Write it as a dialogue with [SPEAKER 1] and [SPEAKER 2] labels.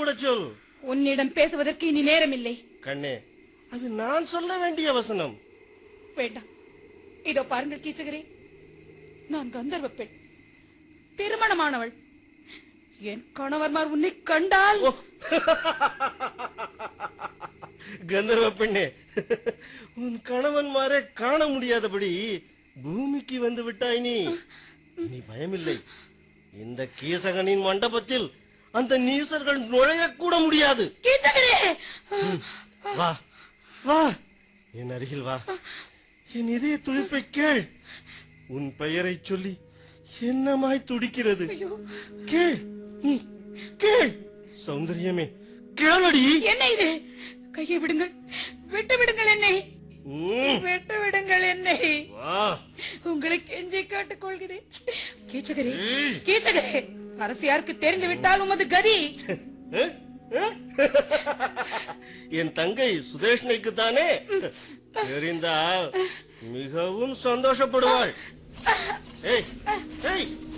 [SPEAKER 1] சொல்லச் சொல்
[SPEAKER 2] உன்னிடம் பேசுவதற்கு இனி நேரமில்லை
[SPEAKER 1] கண்ணே அது நான் சொல்ல வேண்டிய வசனம்
[SPEAKER 2] வேண்டாம் இதோ பாருங்கள் கீச்சகரே நான் கந்தர்வ பெண் திருமணமானவள் என் கணவர்மார் உன்னை கண்டால்
[SPEAKER 1] கந்தர்வ பெண்ணே உன் கணவன்மாரை காண முடியாதபடி பூமிக்கு வந்து விட்டாய் நீ நீ பயமில்லை இந்த கீசகனின் மண்டபத்தில் அந்த நீசர்கள் நுழையக்கூட முடியாது
[SPEAKER 2] கீச்சகரே
[SPEAKER 1] வா வா என் அருகில் வா என் இதய துடிப்பை கேள் உன் பெயரை சொல்லி என்னமாய் துடிக்கிறது கேள் ம், கேள் சௌந்தரியமே கேளடி
[SPEAKER 2] என்ன இது கையை விடுங்கள் விட்டு விடுங்கள் என்னை
[SPEAKER 1] ம்,
[SPEAKER 2] விட்டு விடுங்கள் என்னை
[SPEAKER 1] வா
[SPEAKER 2] உங்களை கெஞ்சி கேட்டுக் கொள்கிறேன் கீச்சகரே
[SPEAKER 1] ஏய்.
[SPEAKER 2] கீச்சகரே அரசியாருக்கு தெரிந்து விட்டால் உமது கதி
[SPEAKER 1] அஹ், அஹ். என் தங்கை சுதேஷ்ணைக்கு தானே தெரிந்தால் மிகவும் சந்தோஷப்படுவாள் ஏய் ஏய்